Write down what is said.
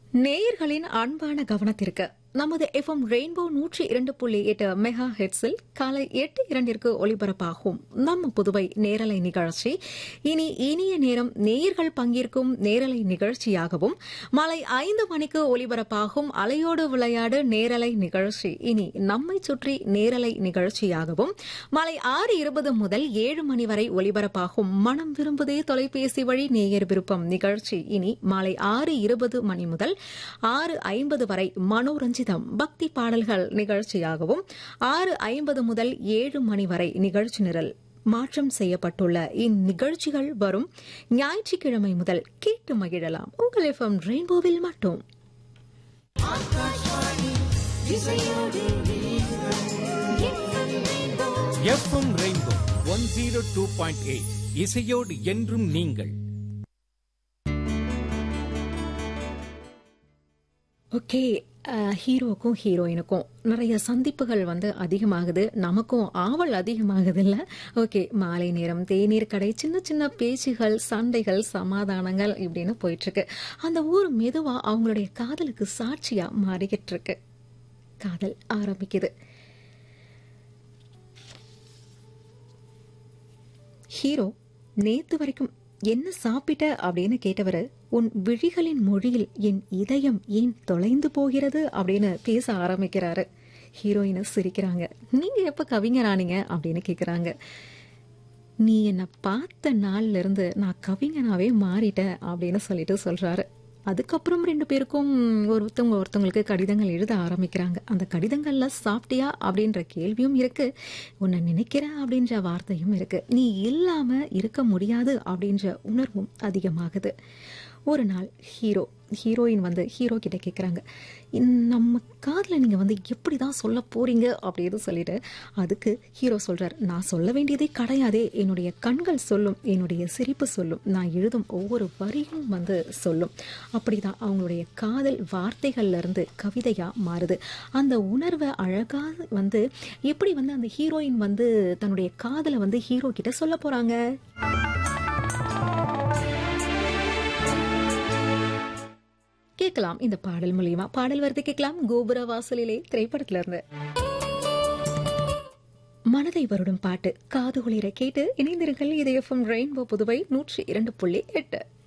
நேயர்களின் அன்பான கவனத்திற்கு நமது எஃப்எம் ரெயின்போ நூற்றி இரண்டு புள்ளி எட்டு மெகா ஹெட்ஸில் காலை எட்டு இரண்டிற்கு ஒலிபரப்பாகும் நம்ம புதுவை நேரலை நிகழ்ச்சி இனி இனிய நேரம் நேயர்கள் பங்கேற்கும் நேரலை நிகழ்ச்சியாகவும் மாலை ஐந்து மணிக்கு ஒலிபரப்பாகும் அலையோடு விளையாடு நேரலை நிகழ்ச்சி இனி நம்மை சுற்றி நேரலை நிகழ்ச்சியாகவும் மாலை ஆறு இருபது முதல் ஏழு மணி வரை ஒலிபரப்பாகும் மனம் விரும்புதே தொலைபேசி வழி நேயர் விருப்பம் நிகழ்ச்சி இனி மாலை ஆறு இருபது மணி முதல் ஆறு ஐம்பது வரை மனோரஞ்சிதம் பக்தி பாடல்கள் நிகழ்ச்சியாகவும் ஆறு ஐம்பது முதல் ஏழு மணி வரை நிகழ்ச்சி நிரல் மாற்றம் செய்யப்பட்டுள்ள இந்நிகழ்ச்சிகள் வரும் ஞாயிற்றுக்கிழமை முதல் கேட்டு மகிழலாம் உங்கள் எஃப்எம் ரெயின்போவில் மட்டும் FM Rainbow one zero two point eight இசையோடு என்றும் நீங்கள் ஓகே அஹ், ஹீரோக்கும் ஹீரோயினுக்கும் நிறைய சந்திப்புகள் வந்து அதிகமாகுது நமக்கும் ஆவல் அதிகமாகுது இல்ல ஓகே மாலை நேரம் தேநீர் கடை சின்ன சின்ன பேச்சுகள் சண்டைகள் சமாதானங்கள் இப்படின்னு போயிட்டு இருக்கு அந்த ஊர் மெதுவா அவங்களுடைய காதலுக்கு சாட்சியா மாறிக்கிட்டு இருக்கு காதல் ஆரம்பிக்குது ஹீரோ நேத்து வரைக்கும் என்ன சாப்பிட்ட அப்படின்னு கேட்டவர் உன் விழிகளின் மொழியில் என் இதயம் ஏன் தொலைந்து போகிறது அப்படின்னு பேச ஆரம்பிக்கிறாரு ஹீரோயினை சிரிக்கிறாங்க நீங்க எப்ப கவிஞரானீங்க அப்படின்னு கேக்குறாங்க நீ என்னை பார்த்த நாள்ல இருந்து நான் கவிஞனாவே மாறிட்டேன் அப்படின்னு சொல்லிட்டு சொல்றாரு அதுக்கப்புறம் ரெண்டு பேருக்கும் ஒருத்தவங்க ஒருத்தவங்களுக்கு கடிதங்கள் எழுத ஆரம்பிக்கிறாங்க அந்த கடிதங்கள்ல சாப்பிட்டியா அப்படின்ற கேள்வியும் இருக்கு உன்னை நினைக்கிறேன் அப்படின்ற வார்த்தையும் இருக்கு நீ இல்லாம இருக்க முடியாது அப்படின்ற உணர்வும் அதிகமாகுது ஒரு நாள் ஹீரோ ஹீரோயின் வந்து ஹீரோ கிட்ட கேட்குறாங்க நம்ம காதில் நீங்கள் வந்து எப்படி தான் சொல்ல போறீங்க அப்படின்னு சொல்லிட்டு அதுக்கு ஹீரோ சொல்றார் நான் சொல்ல வேண்டியதே கிடையாதே என்னுடைய கண்கள் சொல்லும் என்னுடைய சிரிப்பு சொல்லும் நான் எழுதும் ஒவ்வொரு வரியும் வந்து சொல்லும் அப்படிதான் அவங்களுடைய காதல் வார்த்தைகள்ல இருந்து கவிதையா மாறுது அந்த உணர்வை அழகா வந்து எப்படி வந்து அந்த ஹீரோயின் வந்து தன்னுடைய காதலை வந்து ஹீரோ கிட்ட சொல்ல போறாங்க கேட்கலாம் இந்த பாடல் மூலியமா பாடல் வருது கேட்கலாம் கோபுர வாசலிலே திரைப்படத்துல இருந்து மனதை வருடும் பாட்டு காது குளிர கேட்டு இணைந்திருங்கள் இது எஃப்எம் ரெயின்போ புதுவை நூற்றி இரண்டு புள்ளி எட்டு